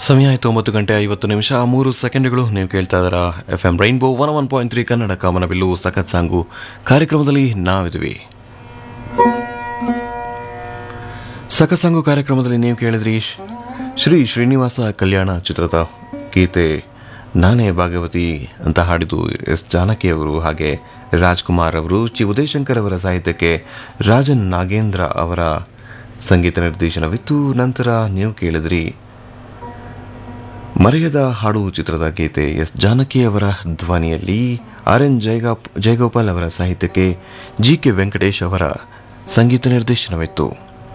ಸಮಯ ಆಯಿತು ಒಂಬತ್ತು ಗಂಟೆ ಐವತ್ತು ನಿಮಿಷ ಮೂರು ಸೆಕೆಂಡ್ಗಳು ನೀವು ಕೇಳ್ತಾ ಇದ್ದಾರ F M rainbow one one point three Kannada ಕಾಮನಬಿಲ್ಲು ಸಖತ್ ಸಾಂಗು ಕಾರ್ಯಕ್ರಮದಲ್ಲಿ ನಾವಿದ್ವಿ ಸಖತ್ ಸಾಂಗು ಕಾರ್ಯಕ್ರಮದಲ್ಲಿ ನೀವು ಕೇಳಿದ್ರಿ ಶ್- ಶ್ರೀ ಶ್ರೀನಿವಾಸ ಕಲ್ಯಾಣ ಚಿತ್ರದ ಗೀತೆ ನಾನೇ ಭಾಗವತಿ ಅಂತ ಹಾಡಿದು ಎಸ್ ಜಾನಕಿ ಅವರು ಹಾಗೆ ರಾಜ್ಕುಮಾರ್ ಅವರು ಚಿ ಉದಯಶಂಕರ್ ಅವರ ಸಾಹಿತ್ಯಕ್ಕೆ ರಾಜನ್ ನಾಗೇಂದ್ರ ಅವರ ಸಂಗೀತ ನಿರ್ದೇಶನವಿತ್ತು ನಂತರ ನೀವು ಕೇಳಿದ್ರಿ ಮರೆಯದ ಹಾಡು ಚಿತ್ರದ ಗೀತೆ ಎಸ್ ಜಾನಕಿ ಅವರ ಧ್ವನಿಯಲ್ಲಿ ಆರ್ ಎನ್ ಜಯಗೋಪ್ ಜಯಗೋಪಾಲ್ ಅವರ ಸಾಹಿತ್ಯಕ್ಕೆ ಜಿ ಕೆ ವೆಂಕಟೇಶ್ ಅವರ ಸಂಗೀತ ನಿರ್ದೇಶನವಿತ್ತು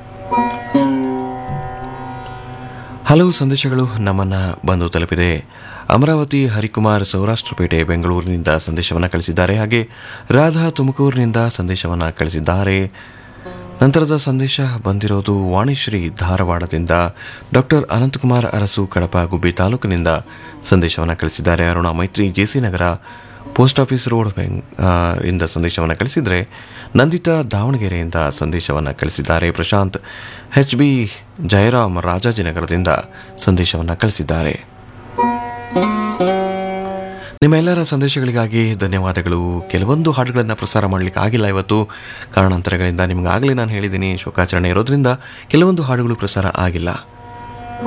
ಹಲವು ಸಂದೇಶಗಳು ನಮ್ಮನ್ನ ಬಂದು ತಲುಪಿದೆ ಅಮರಾವತಿ ಹರಿಕುಮಾರ್ ಸೌರಾಷ್ಟ್ರಪೇಟೆ ಬೆಂಗಳೂರಿನಿಂದ ಸಂದೇಶವನ್ನು ಕಳಿಸಿದ್ದಾರೆ ಹಾಗೆ ರಾಧಾ ತುಮಕೂರಿನಿಂದ ಸಂದೇಶವನ್ನು ಕಳಿಸಿದ್ದಾರೆ ನಂತರದ ಸಂದೇಶ ಬಂದಿರೋದು ವಾಣಿಶ್ರೀ ಧಾರವಾಡದಿಂದ ಡಾಕ್ಟರ್ ಅನಂತಕುಮಾರ್ ಅರಸು ಕಡಪ ಗುಬ್ಬಿ ತಾಲೂಕಿನಿಂದ ಸಂದೇಶವನ್ನು ಕಳಿಸಿದ್ದಾರೆ Aruna Maithri J C Nagar post office road ಬೆಂಗ್- ಆ, ಇಂದ ಸಂದೇಶವನ್ನು ಕಳಿಸಿದರೆ ನಂದಿತಾ ದಾವಣಗೆರೆಯಿಂದ ಸಂದೇಶವನ್ನು ಕಳಿಸಿದ್ದಾರೆ ಪ್ರಶಾಂತ್ ಎಚ್ ಬಿ ಜಯರಾಮ್ ರಾಜಾಜಿನಗರದಿಂದ ಸಂದೇಶವನ್ನು ಕಳಿಸಿದ್ದಾರೆ ನಿಮ್ಮೆಲ್ಲರ ಸಂದೇಶಗಳಿಗಾಗಿ ಧನ್ಯವಾದಗಳು ಕೆಲವೊಂದು ಹಾಡುಗಳನ್ನು ಪ್ರಸಾರ ಮಾಡಲಿಕ್ಕೆ ಆಗಿಲ್ಲ ಇವತ್ತು ಕಾರಣಾಂತರಗಳಿಂದ ನಿಮಗಾಗಲೇ ನಾನು ಹೇಳಿದ್ದೀನಿ ಶೋಕಾಚರಣೆ ಇರೋದ್ರಿಂದ ಕೆಲವೊಂದು ಹಾಡುಗಳು ಪ್ರಸಾರ ಆಗಿಲ್ಲ